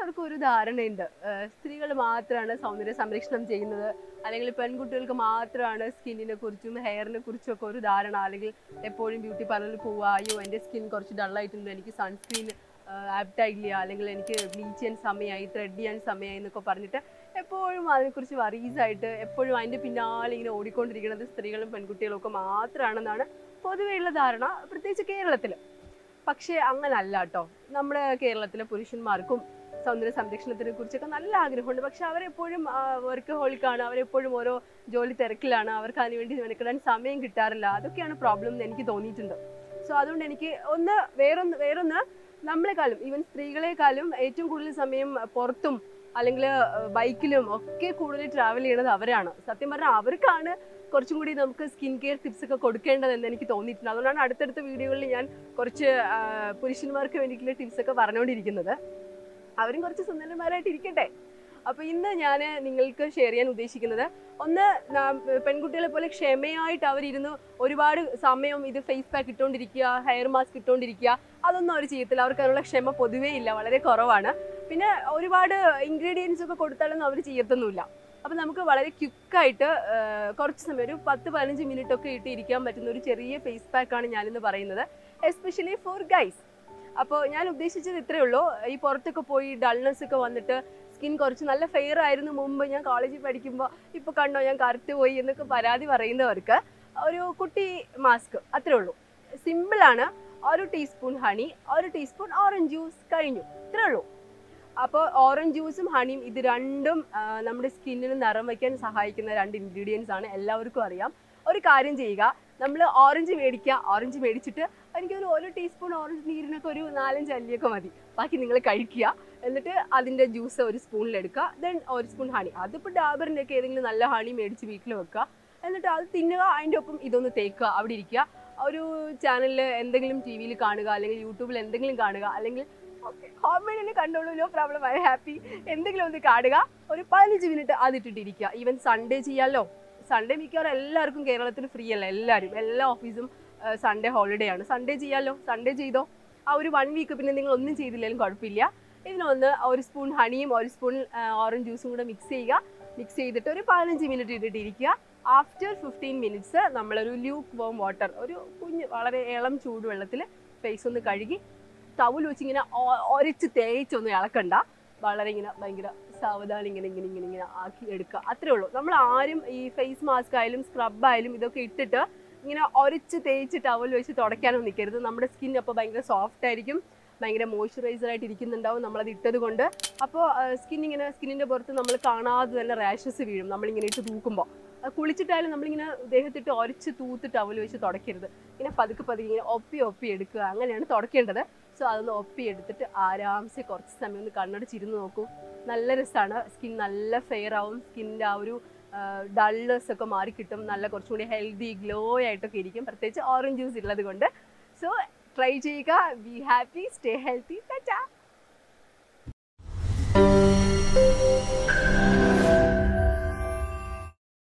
എല്ലാവർക്കും ഒരു ധാരണയുണ്ട് സ്ത്രീകൾ മാത്രമാണ് സൗന്ദര്യ സംരക്ഷണം ചെയ്യുന്നത് അല്ലെങ്കിൽ പെൺകുട്ടികൾക്ക് മാത്രമാണ് സ്കിന്നിനെ കുറിച്ചും ഹെയറിനെ കുറിച്ചും ഒക്കെ ഒരു ധാരണ അല്ലെങ്കിൽ എപ്പോഴും ബ്യൂട്ടി പാർലറിൽ പോവുക അയ്യോ എൻ്റെ സ്കിൻ കുറച്ച് ഡള്ളായിട്ടുണ്ട് എനിക്ക് സൺസ്ക്രീൻ ആപ്റ്റായില്ല അല്ലെങ്കിൽ എനിക്ക് ബ്ലീച്ച് ചെയ്യാൻ സമയമായി ത്രെഡ് ചെയ്യാൻ സമയമായി എന്നൊക്കെ പറഞ്ഞിട്ട് എപ്പോഴും അതിനെക്കുറിച്ച് വറീസ് ആയിട്ട് എപ്പോഴും അതിൻ്റെ പിന്നാലെ ഇങ്ങനെ ഓടിക്കൊണ്ടിരിക്കുന്നത് സ്ത്രീകളും പെൺകുട്ടികളും ഒക്കെ മാത്രമാണെന്നാണ് പൊതുവെയുള്ള ധാരണ പ്രത്യേകിച്ച് കേരളത്തിൽ പക്ഷേ അങ്ങനല്ല കേട്ടോ നമ്മുടെ കേരളത്തിലെ പുരുഷന്മാർക്കും സൗന്ദര്യ സംരക്ഷണത്തിനെ കുറിച്ചൊക്കെ നല്ല ആഗ്രഹമുണ്ട് പക്ഷെ അവരെപ്പോഴും വർക്ക് ഹോളിക്കാണ് അവരെപ്പോഴും ഓരോ ജോലി തിരക്കിലാണ് അവർക്ക് അതിനുവേണ്ടി മെനക്കെടാൻ സമയം കിട്ടാറില്ല അതൊക്കെയാണ് പ്രോബ്ലം എന്ന് എനിക്ക് തോന്നിയിട്ടുണ്ട് സോ അതുകൊണ്ട് എനിക്ക് ഒന്ന് വേറൊന്ന് വേറൊന്ന് നമ്മളെക്കാളും ഈവൻ സ്ത്രീകളെക്കാളും ഏറ്റവും കൂടുതൽ സമയം പുറത്തും അല്ലെങ്കിൽ ബൈക്കിലും ഒക്കെ കൂടുതൽ ട്രാവൽ ചെയ്യണത് അവരാണ് സത്യം പറഞ്ഞാൽ അവർക്കാണ് കുറച്ചും കൂടി നമുക്ക് സ്കിൻ കെയർ ടിപ്സ് ഒക്കെ കൊടുക്കേണ്ടതെന്ന് എനിക്ക് തോന്നിയിട്ടുണ്ട് അതുകൊണ്ടാണ് അടുത്തടുത്ത വീഡിയോകളിൽ ഞാൻ കുറച്ച് ആ, പുരുഷന്മാർക്ക് വേണ്ടിയിട്ടുള്ള ടിപ്സ് ഒക്കെ പറഞ്ഞുകൊണ്ടിരിക്കുന്നത് അവരും കുറച്ച് സുന്ദരന്മാരായിട്ട് ഇരിക്കട്ടെ അപ്പൊ ഇന്ന് ഞാൻ നിങ്ങൾക്ക് ഷെയർ ചെയ്യാൻ ഉദ്ദേശിക്കുന്നത് ഒന്ന് നാം- പെൺകുട്ടികളെ പോലെ ക്ഷമയായിട്ട് അവരിരുന്ന് ഒരുപാട് സമയം ഇത് ഫേസ് പാക്ക് ഇട്ടുകൊണ്ടിരിക്കുക ഹെയർ മാസ്ക് ഇട്ടുകൊണ്ടിരിക്കുക അതൊന്നും അവർ ചെയ്യത്തില്ല അവർക്ക് അതിനുള്ള ക്ഷമ പൊതുവേ ഇല്ല വളരെ കുറവാണ് പിന്നെ ഒരുപാട് ഇൻഗ്രീഡിയൻസ് ഒക്കെ കൊടുത്താലൊന്നും അവർ ചെയ്യത്തൊന്നുമില്ല അപ്പൊ നമുക്ക് വളരെ ക്വിക്കായിട്ട് കുറച്ച് സമയം ഒരു പത്ത് പതിനഞ്ച് മിനിറ്റ് ഒക്കെ ഇട്ട് ഇരിക്കാൻ പറ്റുന്ന ഒരു ചെറിയ ഫേസ് പാക്കാണ് ഞാനിന്ന് പറയുന്നത് എസ്പെഷ്യലി ഫോർ ഗൈസ് അപ്പോൾ ഞാൻ ഉദ്ദേശിച്ചത് ഇത്രയേ ഉള്ളൂ ഈ പുറത്തൊക്കെ പോയി ഡൾനെസ് ഒക്കെ വന്നിട്ട് സ്കിൻ കുറച്ച് നല്ല ഫെയർ ആയിരുന്നു മുമ്പ് ഞാൻ കോളേജിൽ പഠിക്കുമ്പോൾ ഇപ്പോൾ കണ്ടോ ഞാൻ കറുത്ത് പോയി എന്നൊക്കെ പരാതി പറയുന്നവർക്ക് ഒരു കുട്ടി മാസ്ക് അത്രേ ഉള്ളൂ സിമ്പിളാണ് ഒരു ടീസ്പൂൺ ഹണി ഒരു ടീസ്പൂൺ ഓറഞ്ച് ജ്യൂസ് കഴിഞ്ഞു ഇത്രേ ഉള്ളൂ അപ്പോൾ ഓറഞ്ച് ജ്യൂസും ഹണിയും ഇത് രണ്ടും ആ, നമ്മുടെ സ്കിന്നിന് നിറം വയ്ക്കാൻ സഹായിക്കുന്ന രണ്ട് ഇൻഗ്രീഡിയൻസ് ആണ് എല്ലാവർക്കും അറിയാം ഒരു കാര്യം ചെയ്യുക നമ്മൾ ഓറഞ്ച് മേടിക്കുക ഓറഞ്ച് മേടിച്ചിട്ട് എനിക്കൊരു ഒരു ടീസ്പൂൺ ഓറഞ്ച് നീരിനൊക്കെ ഒരു നാലഞ്ച് അല്ലിയൊക്കെ മതി ബാക്കി നിങ്ങൾ കഴിക്കുക എന്നിട്ട് അതിൻ്റെ ജ്യൂസ് ഒരു സ്പൂണിൽ എടുക്കുക ദെൻ ഒരു സ്പൂൺ ഹണി അതിപ്പോൾ ഡാബറിൻ്റെ ഒക്കെ ഏതെങ്കിലും നല്ല ഹണി മേടിച്ച് വീട്ടിൽ വെക്കുക എന്നിട്ട് അത് തിന്നുക അതിൻ്റെ ഒപ്പം ഇതൊന്ന് തേക്കുക അവിടെ ഇരിക്കുക ഒരു ചാനലിൽ എന്തെങ്കിലും ടി വിയിൽ കാണുക അല്ലെങ്കിൽ യൂട്യൂബിൽ എന്തെങ്കിലും കാണുക അല്ലെങ്കിൽ ഓക്കെ കോമഡിയിൽ കണ്ടോളൂ നോ പ്രോബ്ലം ഐ ഹാപ്പി എന്തെങ്കിലും ഒന്ന് കാണുക ഒരു പതിനഞ്ച് മിനിറ്റ് അതിട്ടിട്ടിരിക്കുക ഈവൻ സൺഡേ ചെയ്യാമല്ലോ സൺഡേ മിക്കവാറും എല്ലാവർക്കും കേരളത്തിൽ ഫ്രീ അല്ല എല്ലാവരും എല്ലാ ഓഫീസും സൺഡേ ഹോളിഡേ ആണ് സൺഡേ ചെയ്യാമല്ലോ സൺഡേ ചെയ്തോ ആ ഒരു വൺ വീക്ക് പിന്നെ നിങ്ങൾ ഒന്നും ചെയ്തില്ലെങ്കിലും കുഴപ്പമില്ല ഇതിനൊന്ന് ഒരു സ്പൂൺ ഹണിയും ഒരു സ്പൂൺ ഓറഞ്ച് ജ്യൂസും കൂടെ മിക്സ് ചെയ്യുക മിക്സ് ചെയ്തിട്ട് ഒരു പതിനഞ്ച് മിനിറ്റ് ഇട്ടിട്ട് ഇരിക്കുക ആഫ്റ്റർ ഫിഫ്റ്റീൻ മിനിറ്റ്സ് നമ്മളൊരു ലൂക്ക് വോം വാട്ടർ ഒരു കുഞ്ഞ് വളരെ ഇളം ചൂടുവെള്ളത്തിൽ ഫേസ് ഒന്ന് കഴുകി ടവൽ വെച്ച് ഇങ്ങനെ ഒ- ഒരച്ച് തേച്ചൊന്നും ഇളക്കണ്ട വളരെ ഇങ്ങനെ ഭയങ്കര സാവധാനം ഇങ്ങനെ ഇങ്ങനെ ഇങ്ങനെ ഇങ്ങനെ ആക്കി എടുക്കുക അത്രേ ഉള്ളൂ നമ്മൾ ആരും ഈ ഫേസ് മാസ്ക് ആയാലും സ്ക്രബ് ആയാലും ഇതൊക്കെ ഇട്ടിട്ട് ഇങ്ങനെ ഒരച്ച് തേച്ച് ടവൽ വെച്ച് തുടയ്ക്കാനൊന്നും നിൽക്കരുത് നമ്മുടെ സ്കിൻ അപ്പോൾ ഭയങ്കര സോഫ്റ്റ് ആയിരിക്കും ഭയങ്കര മോയ്സ്ചറൈസർ ആയിട്ട് ഇരിക്കുന്നുണ്ടാവും നമ്മളത് ഇട്ടത് കൊണ്ട് അപ്പോൾ സ്കിൻ ഇങ്ങനെ സ്കിന്നിൻ്റെ പുറത്ത് നമ്മൾ കാണാതെ തന്നെ റാഷസ് വീഴും നമ്മളിങ്ങനെ ഇട്ട് തൂക്കുമ്പോൾ അത് കുളിച്ചിട്ടായാലും നമ്മളിങ്ങനെ ദേഹത്തിട്ട് ഒരച്ച് തൂത്ത് ടവൽ വെച്ച് തുടയ്ക്കരുത് ഇങ്ങനെ പതുക്കെ പതുക്കെ ഇങ്ങനെ ഒപ്പി ഒപ്പി എടുക്കുക അങ്ങനെയാണ് തുടയ്ക്കേണ്ടത് സോ അതൊന്ന് ഒപ്പി എടുത്തിട്ട് ആരാംസെ കുറച്ച് സമയം ഒന്ന് കണ്ണടച്ചിരുന്ന് നോക്കൂ നല്ല രസമാണ് സ്കിൻ നല്ല ഫെയർ ആവും സ്കിന്നിൻ്റെ ആ ഒരു ഡൾനെസ് ഒക്കെ മാറി കിട്ടും നല്ല കുറച്ചും കൂടി ഹെൽത്തി ഗ്ലോ ആയിട്ടൊക്കെ ഇരിക്കും പ്രത്യേകിച്ച് ഓറഞ്ച് ജ്യൂസ് ഉള്ളത് കൊണ്ട് സോ ട്രൈ ചെയ്യുക be happy stay healthy Tata